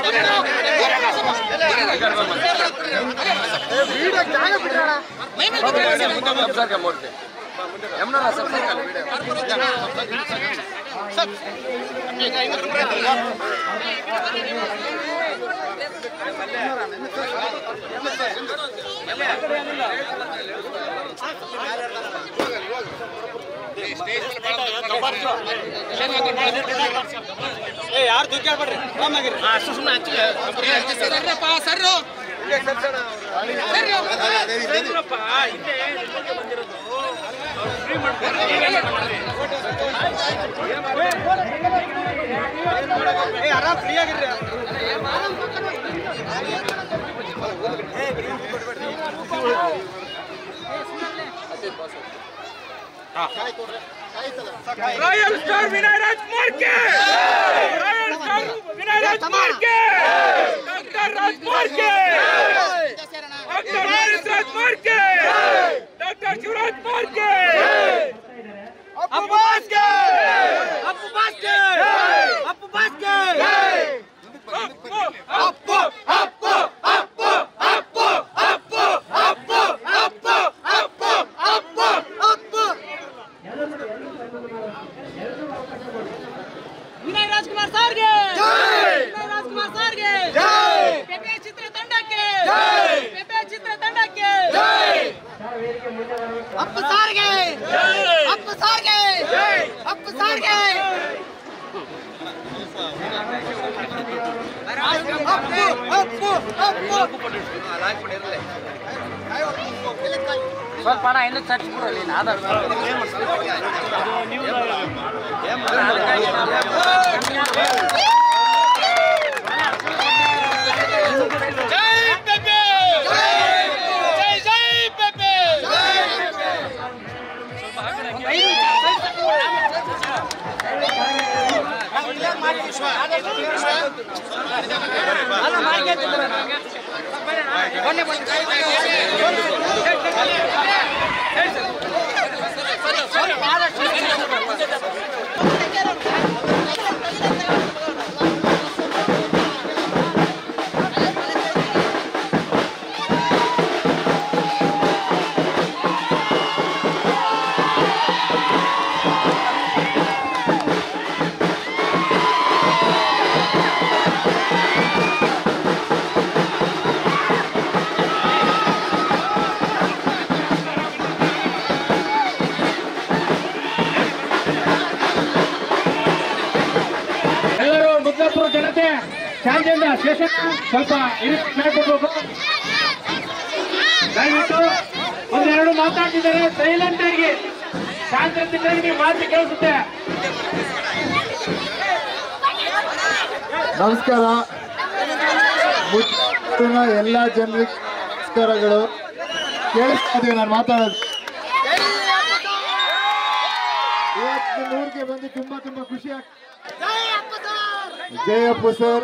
Royal star Vinay Rajkumar ಕೆ royal star Vinay Rajkumar ಕೆ doctor Rajkumar ಕೆ ಡಾಕ್ಟರ್ ರಾಯಲ್ ರಾಜ್ಕುಮಾರ್ ಕೆ ಡಾಕ್ಟರ್ ಶಿವರಾಜ್ ಕುಮಾರ್ ಕೆ ಅಪ್ಪು ಬಾಸ್ಕೆ ಅಪ್ಪು ಬಾಸ್ಕೆ ಅಪ್ಪು ಬಾಸ್ಕೆ ಅಪ್ಪು ಅಪ್ಪು ಅಪ್ಪು ಅಪ್ಪು ಅಪ್ಪು ಅಪ್ಪು ಅಪ್ಪು ಅಪ್ಪು ಅಪ್ಪು ಅಪ್ಪು ಅಪ್ಪು ವಿನಯ್ ರಾಜ್ಕುಮಾರ್ ಸರ್ಗೆ ವಿನಯ್ ರಾಜ್ಕುಮಾರ್ ಸರ್ಗೆ ಪೆಪೆ ಚಿತ್ರ ತಂಡಕ್ಕೆ ಪೆಪೆ ಚಿತ್ರ ತಂಡಕ್ಕೆ ಅಪ್ಪು ಸಾರ್ಗೆ ಅಪ್ಪು ಸಾರ್ಗೆ ಅಪ್ಪು ಸಾರ್ಗೆ ಅಪ್ಪು ಅಪ್ಪು ಅಪ್ಪು ಸ್ವಲ್ಪ ಹಣ ಇನ್ನೂ ಚರ್ಚ್ ಕೊಡಲಿ ಆಧಾರ್ ಜೈ ಪೆಪೆ ಜೈ ಜೈ ಪೆಪೆ ಎಲ್ಲರೂ ಮುದ್ಲಾಪುರ ಜನತೆ ಶಾಂತಿಯಿಂದ ಸ್ಟೇಷನ್ ಸ್ವಲ್ಪ ಇರಿಸಿ ಮಾಡ್ಕೊಡ್ಬೇಕು ದಯವಿಟ್ಟು ಒಂದೆರಡು ಮಾತಾಡ್ತಿದ್ದಾರೆ ಸೈಲೆಂಟ್ ಆಗಿ ಶಾಂತಿಯಿಂದ ನೀವು ಮಾತು ಕೇಳಿಸುತ್ತೆ ನಮಸ್ಕಾರ ಮುತ್ತಿನ ಎಲ್ಲ ಜನರಿಗೆ ನಮಸ್ಕಾರಗಳು ಕೇಳಿಸ್ತಾ ಇದೀವಿ ನಾನು ಮಾತಾಡೋದು ಇವತ್ತು ಊರಿಗೆ ಬಂದು ತುಂಬಾ ತುಂಬಾ ಖುಷಿ ಆಗ್ತದೆ ಜಯ ಅಪ್ಪು ಸರ್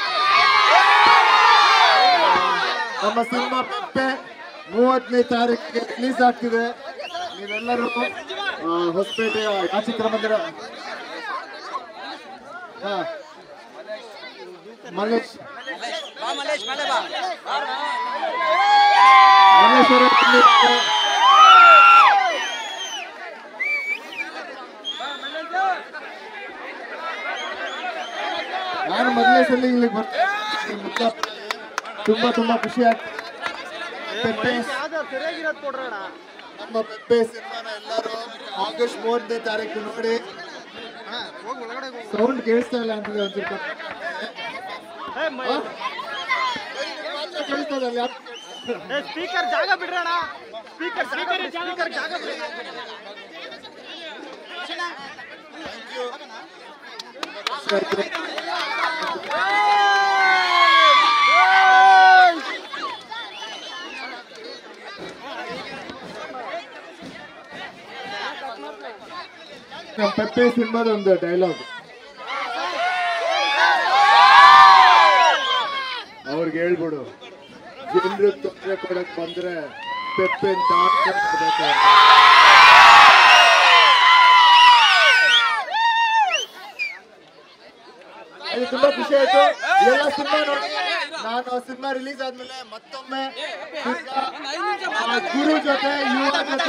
ನಮ್ಮ ಸಿನಿಮಾ ಪೆಪ್ಪೆ ಮೂವತ್ತನೇ ತಾರೀಕಿಗೆ ರಿಲೀಸ್ ಆಗ್ತಿದೆ ನೀವೆಲ್ಲರೂ ಆ, ಹೊಸಪೇಟೆಯ ಆ ಚಿತ್ರಮಂದಿರ ಹಾ ಮಲ್ಲೇಶ್ ಮಲ್ಲೇಶ್ವರ ಬಂದಿದ್ದಾರೆ. ನಾನು ಮೊದಲನೇ ಸಲ ಇಲ್ಲಿಗೆ ಬರ್ತೀನಿ ಮುದ್ದ- ತುಂಬಾ ತುಂಬಾ ಖುಷಿ ಆಗ್ತದೆ ಪೆಪ್ಪೆ ನಮ್ಮ ಪೆಪ್ಪೆ ಸಿನಿಮಾನ ಎಲ್ಲರೂ ಆಗಸ್ಟ್ ಮೂವತ್ತನೇ ತಾರೀಕು ನೋಡಿ ಸೌಂಡ್ ಕೇಳಿಸ್ತಾ ಇಲ್ಲ ಅಂತ ಒಂಚೂರು ಕಟ್- ಆ? ಕೇಳಿಸ್ತಾ ಇಲ್ಲ ಯಾಕೆ? ಸ್ಪೀಕರ್ ಜಾಗ ಬಿಡ್ರಣ ಸ್ಪೀಕರ್ ಸ್ಪೀಕರ್ ಸ್ಪೀಕರ್ ಜಾಗ ಬಿಡ್ರಿ ನಮ್ಮ ಪೆಪ್ಪೆ ಸಿನಿಮಾದ ಒಂದು ಡೈಲಾಗ್ ಅವ್ರಿಗೆ ಹೇಳ್ಬಿಡು ಜನರು ತೊಂದರೆ ಕೊಡಕ್ ಬಂದ್ರೆ ಪೆಪ್ಪೆ ಅಂತ ಹಾಕ್ಕೊಂಡ್ಬಿಡ್ಬೇಕು ಅಂತ. ಅದು ನನಗೆ ತುಂಬಾ ಖುಷಿ ಆಯ್ತು ಎಲ್ಲ ಸಿನಿಮಾ ನೋಡಿ ನಾನು ಸಿನಿಮಾ ರಿಲೀಸ್ ಆದ್ಮೇಲೆ ಮತ್ತೊಮ್ಮೆ ತಿರ್ಗಾ ಆ ಗುರು ಜೊತೆ ಯುವ ಜೊತೆ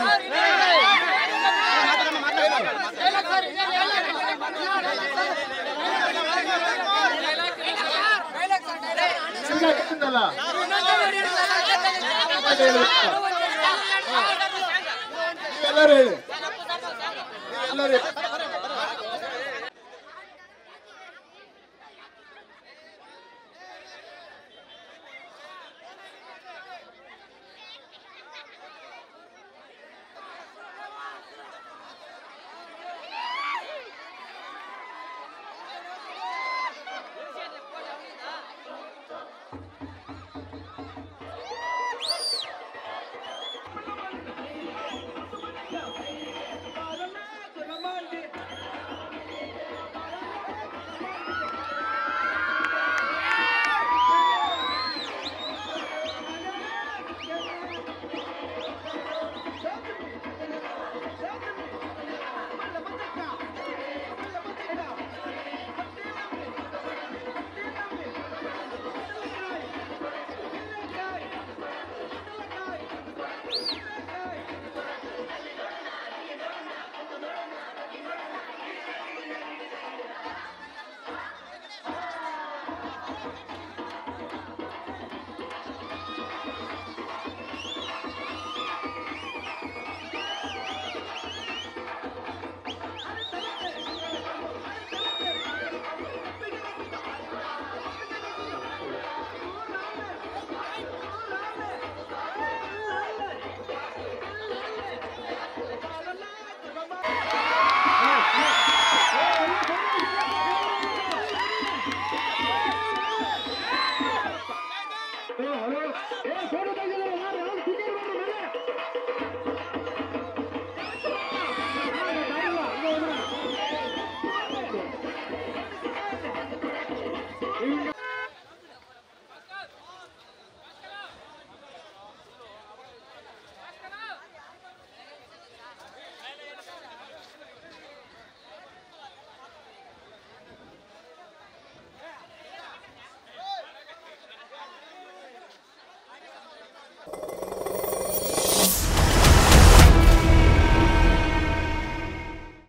ನಿಮ್ಗೆ ಗೊತ್ತಿದ್ದಲ್ಲ? ಎಲ್ಲರೂ ಹೇಳಿ ಎಲ್ಲರೂ ಹೇಳಿ.